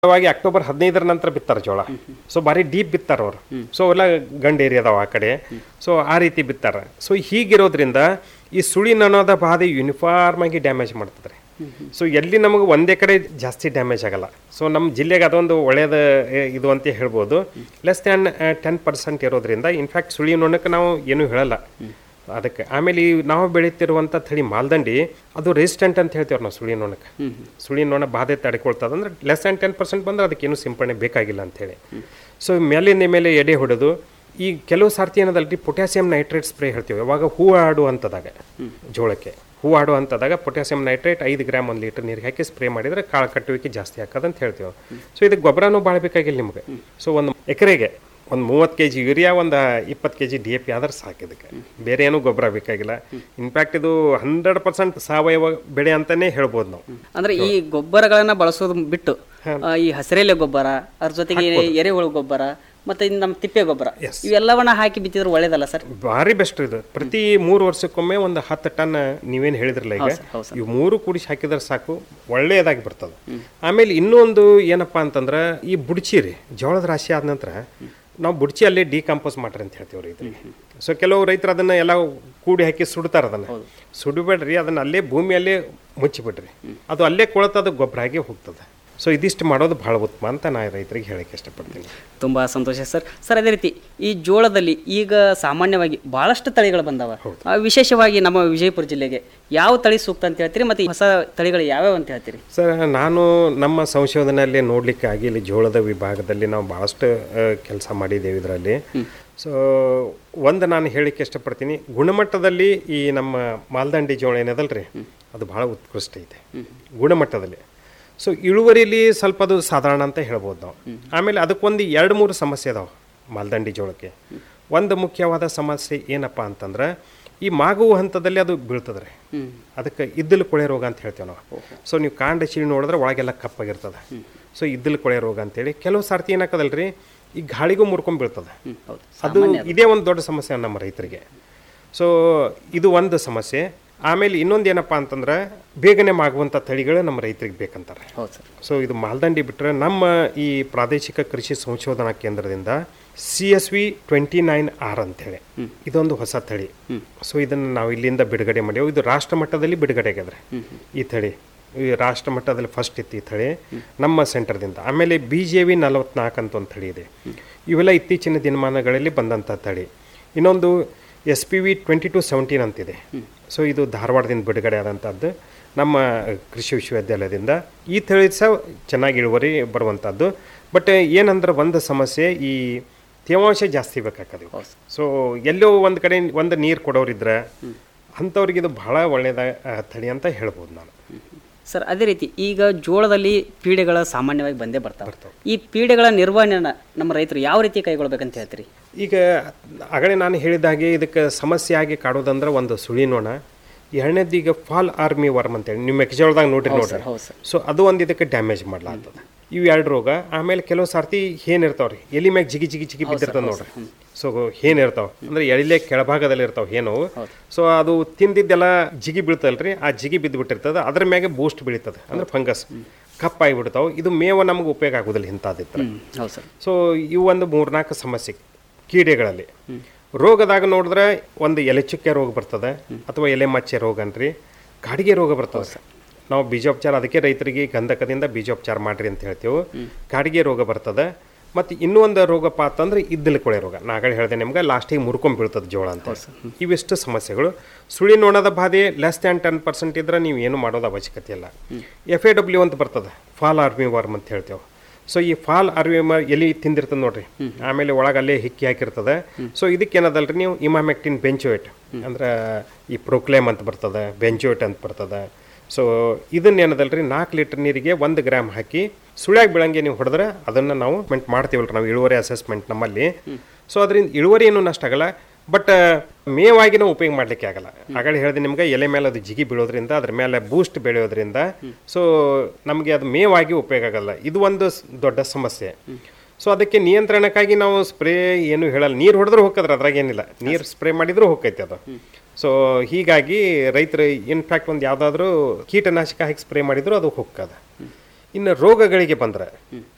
ವಾಗಿ ಅಕ್ಟೋಬರ್ ಹದಿನೈದರ ನಂತರ ಬಿತ್ತಾರ ಜೋಳ ಸೊ ಭಾರಿ ಡೀಪ್ ಬಿತ್ತಾರ ಅವ್ರು ಸೊ ಎಲ್ಲ ಗಂಡ ಏರಿಯಾ ಅದಾವ ಆ ಕಡೆ ಸೊ ಆ ರೀತಿ ಬಿತ್ತಾರ ಸೊ ಹೀಗಿರೋದ್ರಿಂದ ಈ ಸುಳಿನ ಅನ್ನೋದ ಬಾಧೆ ಯೂನಿಫಾರ್ಮ್ ಆಗಿ ಡ್ಯಾಮೇಜ್ ಮಾಡ್ತದ್ರಿ ಸೊ ಎಲ್ಲಿ ನಮಗೆ ಒಂದೇ ಕಡೆ ಜಾಸ್ತಿ ಡ್ಯಾಮೇಜ್ ಆಗಲ್ಲ ಸೊ ನಮ್ಮ ಜಿಲ್ಲೆಗೆ ಅದೊಂದು ಒಳ್ಳೆಯದ ಎ, ಇದು ಅಂತ ಹೇಳ್ಬೋದು ಲೆಸ್ ದ್ಯಾನ್ ಟೆನ್ ಪರ್ಸೆಂಟ್ ಇರೋದ್ರಿಂದ ಇನ್ಫ್ಯಾಕ್ಟ್ ಸುಳಿ ನೋಡಕ್ಕೆ ನಾವು ಏನೂ ಹೇಳಲ್ಲ ಅದಕ್ಕೆ ಆಮೇಲೆ ಈ ನಾವು ಬೆಳೀತಿರುವಂಥ ತಳಿ ಮಾಲ್ದಂಡಿ ಅದು ರೆಸಿಸ್ಟೆಂಟ್ ಅಂತ ಹೇಳ್ತೇವೆ ನಾವು ಸುಳಿ ನೋಣಕ್ಕೆ ಸುಳಿ ನೋಣ ಬಾಧೆ ತಡ್ಕೊಳ್ತದೆ ಅಂದ್ರೆ ಲೆಸ್ ಆ್ಯಂಡ್ ಟೆನ್ ಪರ್ಸೆಂಟ್ ಬಂದ್ರೆ ಅದಕ್ಕೇನು ಸಿಂಪಡಣೆ ಬೇಕಾಗಿಲ್ಲ ಅಂತೇಳಿ ಸೊ ಮೇಲಿಂದ ಮೇಲೆ ಎಡೆ ಹೊಡೆದು ಈ ಕೆಲವು ಸಾರ್ತಿ ಏನದಲ್ರಿ ಪೊಟ್ಯಾಸಿಯಂ ನೈಟ್ರೇಟ್ ಸ್ಪ್ರೇ ಹೇಳ್ತೀವಿ ಯಾವಾಗ ಹೂ ಆಡು ಅಂತದಾಗ ಜೋಳಕ್ಕೆ ಹೂ ಆಡು ಅಂತದಾಗ ಪೊಟ್ಯಾಸಿಯಂ ನೈಟ್ರೇಟ್ ಐದು ಗ್ರಾಮ್ ಒಂದು ಲೀಟರ್ ನೀರಿಗೆ ಹಾಕಿ ಸ್ಪ್ರೇ ಮಾಡಿದ್ರೆ ಕಾಳು ಕಟ್ಟುವಿಕೆ ಜಾಸ್ತಿ ಹಾಕೋದಂತ ಹೇಳ್ತೀವಿ ಸೊ ಇದಕ್ಕೆ ಗೊಬ್ಬರನೂ ಭಾಳ ಬೇಕಾಗಿಲ್ಲ ನಿಮಗೆ ಸೊ ಒಂದು ಎಕರೆಗೆ ಒಂದು ಮೂವತ್ತು ಕೆ ಜಿ ಯೂರಿಯಾ ಒಂದು ಇಪ್ಪತ್ತು K G D A P ಆದ್ರೆ ಸಾಕು ಇದಕ್ಕೆ ಬೇರೆ ಏನೂ ಗೊಬ್ಬರ ಬೇಕಾಗಿಲ್ಲ ಇನ್ಫ್ಯಾಕ್ಟ್ ಇದು ಹಂಡ್ರೆಡ್ ಪರ್ಸೆಂಟ್ ಸಾವಯವ ಬೆಳೆ ಅಂತಲೇ ಹೇಳ್ಬೋದು ನಾವು ಅಂದ್ರೆ ಈ ಗೊಬ್ಬರಗಳನ್ನ ಬಳಸೋದು ಬಿಟ್ಟು ಆ, ಈ ಹಸಿರೆಲೆ ಗೊಬ್ಬರ ಅದ್ರ ಜೊತೆಗೆ ಎರೆಹುಳು ಗೊಬ್ಬರ ಮತ್ತೆ ಇನ್ನು ನಮ್ಮ ತಿಪ್ಪೆ ಗೊಬ್ಬರ ಇವೆಲ್ಲವನ್ನ ಹಾಕಿ ಬಿತ್ತಿದ್ರೆ ಒಳ್ಳೇದಲ್ಲ ಸರ್ ಭಾರಿ ಬೆಸ್ಟ್ ಇದು ಪ್ರತಿ ಮೂರು ವರ್ಷಕ್ಕೊಮ್ಮೆ ಒಂದು ಹತ್ತು ಟನ್ ನೀವೇನು ಹೇಳಿದ್ರಲ್ಲ ಈಗ ಹೌದು ಇವು ಮೂರು ಕೂಡಿಸಿ ಹಾಕಿದ್ರೆ ಸಾಕು ಒಳ್ಳೆಯದಾಗಿ ಬರ್ತದೆ ಆಮೇಲೆ ಇನ್ನೊಂದು ಏನಪ್ಪಾ ಅಂತಂದ್ರೆ ಈ ಬುಡ್ಚಿ ರೀ ಜೋಳದ ರಾಶಿ ಆದ ನಂತರ ನಾವು ಬುಡ್ಚಿ ಅಲ್ಲೇ ಡಿಕಂಪೋಸ್ ಮಾಡ್ರಿ ಅಂತ ಹೇಳ್ತೀವಿ ರೈತರಿಗೆ ಸೊ ಕೆಲವು ರೈತರು ಅದನ್ನ ಎಲ್ಲ ಕೂಡಿ ಹಾಕಿ ಸುಡ್ತಾರೆ ಅದನ್ನ ಸುಡಬೇಡ್ರಿ ಅದನ್ನ ಅಲ್ಲೇ ಭೂಮಿಯಲ್ಲೇ ಮುಚ್ಚಿಬಿಡ್ರಿ ಅದು ಅಲ್ಲೇ ಕೊಳತದ ಗೊಬ್ಬರ ಆಗಿ ಹೋಗ್ತದೆ ಸೊ ಇದಿಷ್ಟು ಮಾಡೋದು ಭಾಳ ಉತ್ತಮ ಅಂತ ನಾ ರೈತರಿಗೆ ಹೇಳಕ್ಕೆ ಇಷ್ಟಪಡ್ತೀನಿ ತುಂಬಾ ಸಂತೋಷ ಸರ್ ಸರ್ ಅದೇ ರೀತಿ ಈ ಜೋಳದಲ್ಲಿ ಈಗ ಸಾಮಾನ್ಯವಾಗಿ ಬಹಳಷ್ಟು ತಳಿಗಳು ಬಂದವ ಆ, ವಿಶೇಷವಾಗಿ ನಮ್ಮ ವಿಜಯಪುರ ಜಿಲ್ಲೆಗೆ ಯಾವ ತಳಿ ಸೂಕ್ತ ಅಂತ ಹೇಳ್ತೀರಿ ಮತ್ತೆ ಈ ಹೊಸ ತಳಿಗಳು ಯಾವ್ಯಾವ ಅಂತ ಹೇಳ್ತೀರಿ ಸರ್ ನಾನು ನಮ್ಮ ಸಂಶೋಧನೆಯಲ್ಲಿ ನೋಡಲಿಕ್ಕೆ ಆಗಿ ಇಲ್ಲಿ ಜೋಳದ ವಿಭಾಗದಲ್ಲಿ ನಾವು ಭಾಳಷ್ಟು ಕೆಲಸ ಮಾಡಿದ್ದೇವೆ ಇದರಲ್ಲಿ ಸೊ ಒಂದು ನಾನು ಹೇಳಿಕ್ಕೆ ಇಷ್ಟಪಡ್ತೀನಿ ಗುಣಮಟ್ಟದಲ್ಲಿ ಈ ನಮ್ಮ ಮಾಲ್ದಂಡಿ ಜೋಳ ಏನದಲ್ರಿ ಅದು ಭಾಳ ಉತ್ಕೃಷ್ಟ ಐತೆ ಗುಣಮಟ್ಟದಲ್ಲಿ ಸೊ ಇಳುವರಿಲಿ ಸ್ವಲ್ಪ ಅದು ಸಾಧಾರಣ ಅಂತ ಹೇಳ್ಬೋದು ನಾವು ಆಮೇಲೆ ಅದಕ್ಕೊಂದು ಎರಡು ಮೂರು ಸಮಸ್ಯೆ ಅದಾವೆ ಮಾಲ್ದಂಡಿ ಜೋಳಕ್ಕೆ ಒಂದು ಮುಖ್ಯವಾದ ಸಮಸ್ಯೆ ಏನಪ್ಪ ಅಂತಂದ್ರೆ ಈ ಮಾಗುವ ಹಂತದಲ್ಲಿ ಅದು ಬೀಳ್ತದೆ ರೀ ಅದಕ್ಕೆ ಇದ್ದಲು ಕೊಳೆ ರೋಗ ಅಂತ ಹೇಳ್ತೇವೆ ನಾವು ಸೊ ನೀವು ಕಾಂಡ ಚೀಳಿ ನೋಡಿದ್ರೆ ಒಳಗೆಲ್ಲ ಕಪ್ಪಾಗಿರ್ತದೆ ಸೊ ಇದ್ದಲು ಕೊಳೆ ರೋಗ ಅಂತೇಳಿ ಕೆಲವು ಸಾರ್ತಿ ಏನಾಕದಲ್ರಿ ಈ ಗಾಳಿಗೂ ಮುರ್ಕೊಂಡ್ ಬೀಳ್ತದೆ ಹೌದು ಅದು ಇದೇ ಒಂದು ದೊಡ್ಡ ಸಮಸ್ಯೆ ನಮ್ಮ ರೈತರಿಗೆ ಸೊ ಇದು ಒಂದು ಸಮಸ್ಯೆ ಆಮೇಲೆ ಇನ್ನೊಂದು ಏನಪ್ಪ ಅಂತಂದ್ರೆ ಬೇಗನೆ ಮಾಗುವಂಥ ತಳಿಗಳು ನಮ್ಮ ರೈತರಿಗೆ ಬೇಕಂತಾರೆ ಹೌದು ಸರ್ ಸೊ ಇದು ಮಾಲ್ದಂಡಿ ಬಿಟ್ಟರೆ ನಮ್ಮ ಈ ಪ್ರಾದೇಶಿಕ ಕೃಷಿ ಸಂಶೋಧನಾ ಕೇಂದ್ರದಿಂದ C S V twenty nine R ಅಂತೇಳಿ ಇದೊಂದು ಹೊಸ ತಳಿ ಸೊ ಇದನ್ನು ನಾವು ಇಲ್ಲಿಂದ ಬಿಡುಗಡೆ ಮಾಡ್ಯಾವ ಇದು ರಾಷ್ಟ್ರ ಮಟ್ಟದಲ್ಲಿ ಬಿಡುಗಡೆ ಆಗ್ಯದ್ರಿ ಈ ತಳಿ ಈ ರಾಷ್ಟ್ರ ಮಟ್ಟದಲ್ಲಿ ಫಸ್ಟ್ ಇತ್ತು ಈ ತಳಿ ನಮ್ಮ ಸೆಂಟರ್ದಿಂದ ಆಮೇಲೆ ಬಿ ಜೆ ವಿ ನಲವತ್ನಾಲ್ಕು ಅಂತ ಒಂದು ತಳಿ ಇದೆ ಇವೆಲ್ಲ ಇತ್ತೀಚಿನ ದಿನಮಾನಗಳಲ್ಲಿ ಬಂದಂಥ ತಳಿ ಇನ್ನೊಂದು S P V twenty two seventeen ಅಂತಿದೆ ಸೊ ಇದು ಧಾರವಾಡದಿಂದ ಬಿಡುಗಡೆ ಆದಂಥದ್ದು ನಮ್ಮ ಕೃಷಿ ವಿಶ್ವವಿದ್ಯಾಲಯದಿಂದ ಈ ತಳಿ ಸಹ ಚೆನ್ನಾಗಿ ಇಳುವರಿ ಬರುವಂಥದ್ದು ಬಟ್ ಏನಂದ್ರೆ ಒಂದು ಸಮಸ್ಯೆ ಈ ತೇವಾಂಶ ಜಾಸ್ತಿ ಬೇಕಾಗ್ತದೆ ಸೊ ಎಲ್ಲೋ ಒಂದು ಕಡೆ ಒಂದು ನೀರು ಕೊಡೋರಿದ್ರೆ ಅಂಥವ್ರಿಗೆ ಇದು ಬಹಳ ಒಳ್ಳೆಯದ ಆ, ತಳಿ ಅಂತ ಹೇಳ್ಬೋದು ನಾನು ಸರ್ ಅದೇ ರೀತಿ ಈಗ ಜೋಳದಲ್ಲಿ ಪೀಡೆಗಳ ಸಾಮಾನ್ಯವಾಗಿ ಬಂದೇ ಬರ್ತಾವೆ ಈ ಪೀಡೆಗಳ ನಿರ್ವಹಣೆನ ನಮ್ಮ ರೈತರು ಯಾವ ರೀತಿ ಕೈಗೊಳ್ಬೇಕಂತ ಹೇಳ್ತೀರಿ ಈಗ ಆಗಲೇ ನಾನು ಹೇಳಿದ ಹಾಗೆ ಇದಕ್ಕೆ ಸಮಸ್ಯೆ ಆಗಿ ಕಾಡೋದಂದ್ರೆ ಒಂದು ಸುಳಿನೋಣ ಎರಡನೇದು ಈಗ ಫಾಲ್ ಆರ್ಮಿ ವರ್ಮ್ ಅಂತೇಳಿ ನೀವು ಮೆಕ್ಕೆಜೋಳದಾಗ ನೋಡ್ರಿ ನೋಡ್ರಿ ಹೌದು ಸರ್ ಸೊ ಅದು ಒಂದು ಇದಕ್ಕೆ ಡ್ಯಾಮೇಜ್ ಮಾಡ್ಲಾಗ್ತದೆ ಇವು ಎರಡು ರೋಗ ಆಮೇಲೆ ಕೆಲವು ಸಾರ್ತಿ ಹೇನ್ ಇರ್ತಾವ್ರಿ ಎಲಿ ಮ್ಯಾಗ ಜಿಗಿ ಜಿಗಿ ಜಿಗಿ ಬಿದ್ದಿರ್ತದೆ ನೋಡ್ರಿ ಸೊ ಹೇನ್ ಇರ್ತಾವ ಅಂದ್ರೆ ಎಳಿಲೆ ಕೆಳಭಾಗದಲ್ಲಿ ಇರ್ತಾವ ಹೇನು ಸೊ ಅದು ತಿಂದಿದ್ದೆಲ್ಲ ಜಿಗಿ ಬೀಳ್ತಲ್ರಿ ಆ ಜಿಗಿ ಬಿದ್ದು ಬಿಟ್ಟಿರ್ತದೆ ಅದ್ರ ಮ್ಯಾಗೆ ಬೂಸ್ಟ್ ಬೀಳ್ತದೆ ಅಂದ್ರೆ ಫಂಗಸ್ ಕಪ್ಪಾಗಿ ಬಿಡ್ತಾವ ಇದು ಮೇವ ನಮ್ಗೆ ಉಪಯೋಗ ಆಗೋದಿಲ್ಲ ಇಂಥದ್ದಿತ್ತು ಹ್ಮ್ ಹೌದು ಸರ್ ಸೊ ಇವು ಒಂದು ಮೂರ್ನಾಲ್ಕು ಸಮಸ್ಯೆ ಕೀಡೆಗಳಲ್ಲಿ ರೋಗದಾಗ ನೋಡಿದ್ರೆ ಒಂದು ಎಲೆ ಚುಕ್ಕೆ ರೋಗ ಬರ್ತದೆ ಅಥವಾ ಎಲೆ ಮಚ್ಚೆ ರೋಗ ಅನ್ರಿ ಕಾಡಿಗೆ ರೋಗ ಬರ್ತದೆ ನಾವು ಬೀಜೋಪಚಾರ ಅದಕ್ಕೆ ರೈತರಿಗೆ ಗಂಧಕದಿಂದ ಬೀಜೋಪಚಾರ ಮಾಡ್ರಿ ಅಂತ ಹೇಳ್ತೇವೆ ಕಾಡಿಗೆ ರೋಗ ಬರ್ತದೆ ಮತ್ತು ಇನ್ನೂ ಒಂದು ರೋಗಪ್ಪ ಅಂತಂದ್ರೆ ಇದ್ದಲು ಕೊಳೆ ರೋಗ ನಾಗಡೆ ಹೇಳಿದೆ ನಿಮ್ಗೆ ಲಾಸ್ಟಿಗೆ ಮುರ್ಕೊಂಡ್ ಬೀಳ್ತದೆ ಜೋಳ ಅಂತ ಇವಿಷ್ಟು ಸಮಸ್ಯೆಗಳು ಸುಳಿ ನೋಣದ ಬಾಧೆ ಲೆಸ್ ದ್ಯಾನ್ ಟೆನ್ ಪರ್ಸೆಂಟ್ ಇದ್ರೆ ನೀವು ಏನು ಮಾಡೋದು ಅವಶ್ಯಕತೆ ಇಲ್ಲ ಎಫ್ ಎ ಡಬ್ಲ್ಯೂ ಅಂತ ಬರ್ತದೆ ಫಾಲ್ ಆರ್ಮಿ ವರ್ಮ್ ಅಂತ ಹೇಳ್ತೇವೆ ಸೊ ಈ ಫಾಲ್ ಅರಿವೆ ಎಲಿ ತಿಂದಿರ್ತದೆ ನೋಡ್ರಿ ಆಮೇಲೆ ಒಳಗೆ ಅಲ್ಲೇ ಹಿಕ್ಕಿ ಹಾಕಿರ್ತದೆ ಸೊ ಇದಕ್ಕೆ ಏನದಲ್ರಿ ನೀವು ಇಮಾಮೆಕ್ಟಿನ್ ಬೆಂಚೋಯಿಟ್ ಅಂದ್ರೆ ಈ ಪ್ರೊಕ್ಲೇಮ್ ಅಂತ ಬರ್ತದೆ ಬೆಂಚೋಯಿಟ್ ಅಂತ ಬರ್ತದೆ ಸೊ ಇದನ್ನ ಏನದಲ್ರಿ ನಾಲ್ಕು ಲೀಟರ್ ನೀರಿಗೆ ಒಂದು ಗ್ರಾಮ್ ಹಾಕಿ ಸುಳ್ಯಾಗ ಬೀಳಂಗೆ ನೀವು ಹೊಡೆದ್ರೆ ಅದನ್ನು ನಾವು ಮೆಂಟ್ ಮಾಡ್ತೀವಲ್ರಿ ನಾವು ಇಳುವರಿ ಅಸೆಸ್ಮೆಂಟ್ ನಮ್ಮಲ್ಲಿ ಸೊ ಅದರಿಂದ ಇಳುವರಿ ಏನು ನಷ್ಟ ಆಗಲ್ಲ ಬಟ್ ಮೇವಾಗಿ ನಾವು ಉಪಯೋಗ ಮಾಡ್ಲಿಕ್ಕೆ ಆಗಲ್ಲ ಆಗಲೇ ಹೇಳಿದೆ ನಿಮ್ಗೆ ಎಲೆ ಮೇಲೆ ಅದು ಜಿಗಿ ಬೀಳೋದ್ರಿಂದ ಅದ್ರ ಮೇಲೆ ಬೂಸ್ಟ್ ಬೆಳೆಯೋದ್ರಿಂದ ಸೊ ನಮಗೆ ಅದು ಮೇವಾಗಿ ಉಪಯೋಗ ಆಗಲ್ಲ ಇದು ಒಂದು ಸ್- ದೊಡ್ಡ ಸಮಸ್ಯೆ ಸೊ ಅದಕ್ಕೆ ನಿಯಂತ್ರಣಕ್ಕಾಗಿ ನಾವು ಸ್ಪ್ರೇ ಏನು ಹೇಳಲ್ಲ ನೀರು ಹೊಡೆದ್ರೆ ಹೋಗ್ತದ್ರೆ ಅದ್ರಾಗ ಏನಿಲ್ಲ ನೀರು ಸ್ಪ್ರೇ ಮಾಡಿದ್ರು ಹೋಗ್ತೈತೆ ಅದು ಸೊ ಹೀಗಾಗಿ ರೈತರು ಇನ್ಫ್ಯಾಕ್ಟ್ ಒಂದು ಯಾವುದಾದ್ರೂ ಕೀಟನಾಶಕ ಹಾಕಿ ಸ್ಪ್ರೇ ಮಾಡಿದ್ರು ಅದು ಹೋಗ್ತದೆ ಇನ್ನು ರೋಗಗಳಿಗೆ ಬಂದ್ರೆ